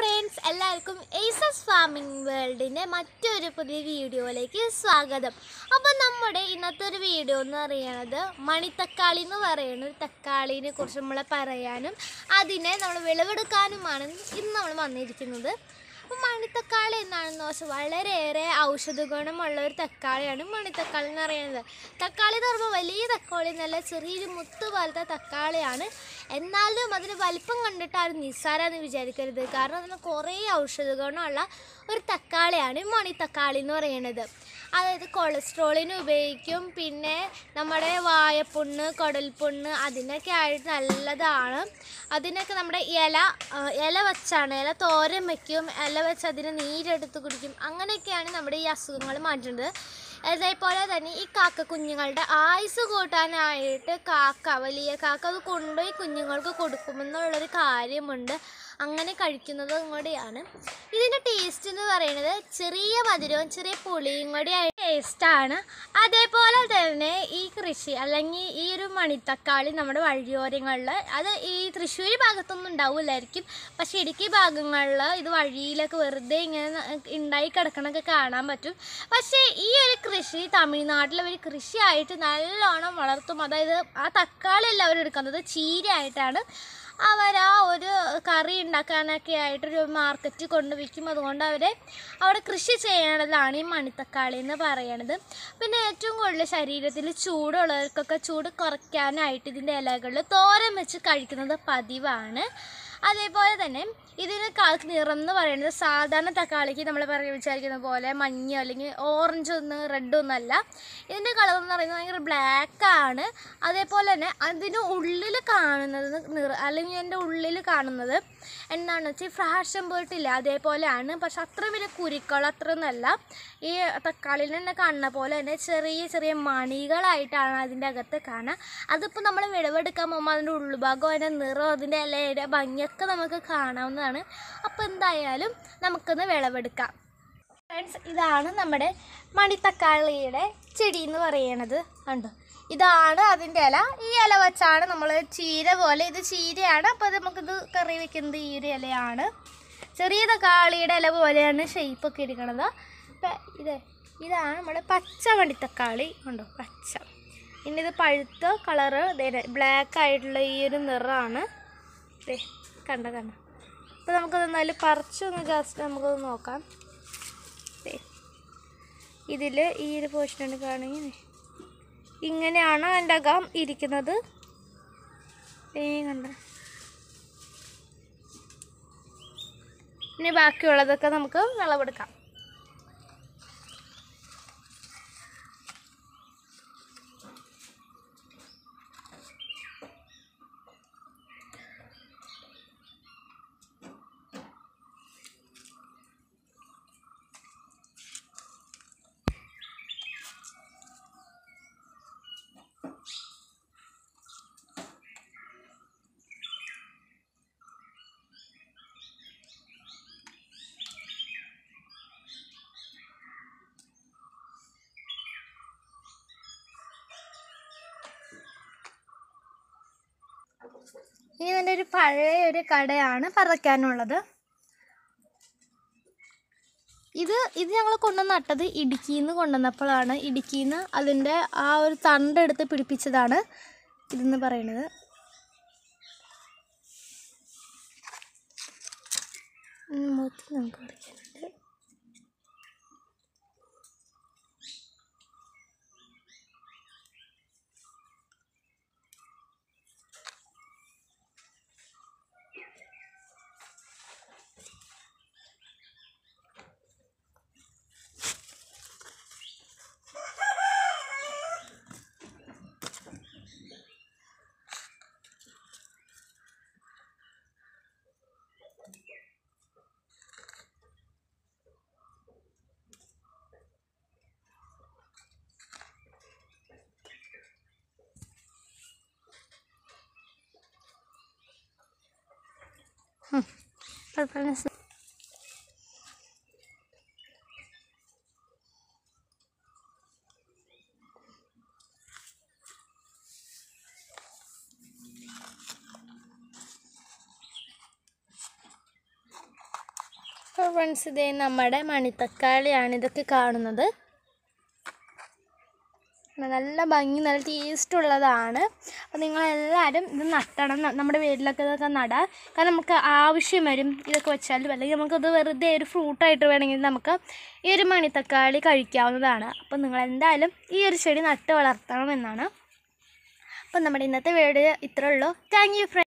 friends എല്ലാവർക്കും aces farming വേൾഡിൻ്റെ മറ്റൊരു പുതിയ വീഡിയോയിലേക്ക് സ്വാഗതം അപ്പോൾ നമ്മുടെ ഇന്നത്തെ ഒരു വീഡിയോ എന്ന് പറയുന്നത് മണിത്തക്കാളി എന്ന് പറയുന്ന ഒരു തക്കാളിനെ കുറിച്ച് നമ്മൾ പറയാനും അതിനെ നമ്മൾ വിളവെടുക്കാനുമാണ് ഇന്ന് നമ്മൾ വന്നിരിക്കുന്നത് അപ്പോൾ മണിത്തക്കാളി എന്താണെന്ന് വെച്ചാൽ വളരെയേറെ ഔഷധ ഗുണമുള്ള ഒരു തക്കാളിയാണ് മണിത്തക്കാളി എന്ന് പറയുന്നത് തക്കാളി എന്ന് പറയുമ്പോൾ വലിയ തക്കാളി എന്നല്ല ചെറിയൊരു മുത്ത് പോലത്തെ തക്കാളിയാണ് എന്നാലും അതിന് വലിപ്പം കണ്ടിട്ട് ആരും നിസ്സാരാന്ന് വിചാരിക്കരുത് കാരണം അതിന് കുറേ ഔഷധ ഗുണമുള്ള ഒരു തക്കാളിയാണ് ഈ മണിത്തക്കാളി എന്ന് പറയുന്നത് അതായത് കൊളസ്ട്രോളിന് ഉപയോഗിക്കും പിന്നെ നമ്മുടെ വായപ്പുണ്ണ് കുടൽപ്പുണ്ണ് അതിനൊക്കെ ആയിട്ട് നല്ലതാണ് അതിനൊക്കെ നമ്മുടെ ഇല ആ, ഇല വെച്ചാണ് ഇല തോരൻ വയ്ക്കും ഇല വെച്ച് അതിന് നീരെടുത്ത് കുടിക്കും അങ്ങനെയൊക്കെയാണ് നമ്മുടെ ഈ അസുഖങ്ങൾ മാറ്റുന്നത് അതേപോലെ തന്നെ ഈ കാക്ക കുഞ്ഞുങ്ങളുടെ ആയുസ് കൂട്ടാനായിട്ട് കാക്ക വലിയ കാക്ക അത് കൊണ്ടുപോയി കുഞ്ഞുങ്ങൾക്ക് കൊടുക്കുമെന്നുള്ളൊരു കാര്യമുണ്ട് അങ്ങനെ കഴിക്കുന്നത് കൂടിയാണ് ഇതിൻ്റെ ടേസ്റ്റ് എന്ന് പറയുന്നത് ചെറിയ മധുരവും ചെറിയ പുളിയും കൂടി ആയ ടേസ്റ്റാണ് അതേപോലെ തന്നെ ഈ കൃഷി അല്ലെങ്കിൽ ഈ ഒരു മണിത്തക്കാളി നമ്മുടെ വഴിയോരങ്ങളിൽ അത് ഈ തൃശ്ശൂർ ഭാഗത്തൊന്നും ഉണ്ടാവില്ലായിരിക്കും പക്ഷേ ഇടുക്കി ഭാഗങ്ങളിൽ ഇത് വഴിയിലൊക്കെ വെറുതെ ഇങ്ങനെ ന- ഉണ്ടായി കിടക്കണൊക്കെ കാണാൻ പറ്റും പക്ഷേ ഈ ഒരു കൃഷി തമിഴ്നാട്ടിൽ ഒരു കൃഷിയായിട്ട് നല്ലോണം വളർത്തും അതായത് ആ തക്കാളി അല്ല അവർ എടുക്കുന്നത് ചീരയായിട്ടാണ് അവർ ആ ഒരു കറി ഉണ്ടാക്കാനൊക്കെ ആയിട്ടൊരു മാർക്കറ്റിൽ കൊണ്ട് വിൽക്കും അതുകൊണ്ട് അവർ അവിടെ കൃഷി ചെയ്യണതാണ് ഈ മണിത്തക്കാളി എന്ന് പറയണത് പിന്നെ ഏറ്റവും കൂടുതൽ ശരീരത്തിൽ ചൂടുള്ളവർക്കൊക്കെ ചൂട് കുറയ്ക്കാനായിട്ട് ഇതിൻ്റെ ഇലകളിൽ തോരൻ വെച്ച് കഴിക്കുന്നത് പതിവാണ് അതേപോലെ തന്നെ ഇതിന് ക- നിറം എന്ന് പറയുന്നത് സാധാരണ തക്കാളിക്ക് നമ്മൾ പറയുക വിചാരിക്കുന്ന പോലെ മഞ്ഞ അല്ലെങ്കിൽ ഓറഞ്ച് ഒന്നും റെഡ് ഒന്നും അല്ല ഇതിൻ്റെ കളർ എന്ന് പറയുന്നത് ഭയങ്കര ബ്ലാക്ക് ആണ് അതേപോലെ തന്നെ അതിന് ഉള്ളിൽ കാണുന്നത് നിറ അല്ലെങ്കിൽ അതിൻ്റെ ഉള്ളിൽ കാണുന്നത് എന്താണെന്ന് വെച്ചാൽ ഫ്രാഷൻ പോയിട്ടില്ല അതേപോലെയാണ് പക്ഷെ അത്ര വലിയ കുരുക്കൾ അത്ര ഒന്നല്ല ഈ തക്കാളിയിൽ തന്നെ കാണുന്ന പോലെ തന്നെ ചെറിയ ചെറിയ മണികളായിട്ടാണ് അതിൻ്റെ അകത്ത് കാണുക അതിപ്പോൾ നമ്മൾ വിളവെടുക്കാൻ പോകുമ്പോൾ അതിൻ്റെ ഉൾഭാഗം അതിൻ്റെ നിറം അതിൻ്റെ ഇലയുടെ ഭംഗിയൊക്കെ നമുക്ക് കാണാവുന്നതാണ് അപ്പോൾ എന്തായാലും നമുക്കൊന്ന് വിളവെടുക്കാം ഫ്രണ്ട്സ് ഇതാണ് നമ്മുടെ മണിത്തക്കാളിയുടെ ചെടി എന്ന് പറയണത് കണ്ടോ ഇതാണ് അതിൻ്റെ ഇല ഈ ഇല വെച്ചാണ് നമ്മൾ ചീര പോലെ ഇത് ചീരയാണ് അപ്പോൾ ഇത് നമുക്കിത് കറി വെക്കുന്നത് ഈ ഒരു ഇലയാണ് ചെറിയ തക്കാളിയുടെ ഇല പോലെയാണ് ഷെയ്പ്പൊക്കെ ഇരിക്കണത് അപ്പം ഇത് ഇതാണ് നമ്മുടെ പച്ച മണിത്തക്കാളി കണ്ടോ പച്ച ഇനി ഇത് പഴുത്ത കളറ് ബ്ലാക്ക് ആയിട്ടുള്ള ഈ ഒരു നിറമാണ് ദേ കണ്ട കണ്ട അപ്പോൾ നമുക്കത് എന്നാലും പറിച്ചൊന്ന് ജസ്റ്റ് നമുക്കത് നോക്കാം ഇതിൽ ഈ ഒരു പോർഷൻ എടുക്കുകയാണെങ്കിൽ ഇങ്ങനെയാണ് അതിൻ്റെ അകം ഇരിക്കുന്നത് ഏ കണ്ട ഇനി ബാക്കിയുള്ളതൊക്കെ നമുക്ക് വിളവെടുക്കാം ഇനി ഇതിൻ്റെ ഒരു പഴയ ഒരു കടയാണ് പറിക്കാനുള്ളത് ഇത് ഇത് ഞങ്ങൾ കൊണ്ടുവന്ന് നട്ടത് ഇടുക്കിയിൽ നിന്ന് കൊണ്ടുവന്നപ്പോഴാണ് ഇടുക്കിയിൽ നിന്ന് അതിൻ്റെ ആ ഒരു തണ്ടെടുത്ത് പിടിപ്പിച്ചതാണ് ഇതെന്ന് പറയുന്നത് ഉം, മൊത്തം നമുക്ക് പറിക്കാനുണ്ട് കുഴപ്പമില്ല സ- ഫ്രണ്ട്സ് ഇതേ നമ്മുടെ മണിത്തക്കാളിയാണ് ഇതൊക്കെ കാണുന്നത് നല്ല ഭംഗി നല്ല ടേസ്റ്റ് ഉള്ളതാണ് അപ്പോൾ നിങ്ങളെല്ലാവരും ഇത് നട്ടണം ന- നമ്മുടെ വീട്ടിലൊക്കെ ഇതൊക്കെ നടാം കാരണം നമുക്ക് ആവശ്യം വരും ഇതൊക്കെ വെച്ചാൽ അല്ലെങ്കിൽ നമുക്കത് വെറുതെ ഒരു ഫ്രൂട്ടായിട്ട് വേണമെങ്കിൽ നമുക്ക് ഈ ഒരു മണിത്തക്കാളി കഴിക്കാവുന്നതാണ് അപ്പോൾ നിങ്ങൾ എന്തായാലും ഈ ഒരു ചെടി നട്ട് വളർത്തണം എന്നാണ് അപ്പോൾ നമ്മുടെ ഇന്നത്തെ വീഡിയോ ഇത്രേ ഉള്ളൂ താങ്ക് യു ഫ്രണ്ട്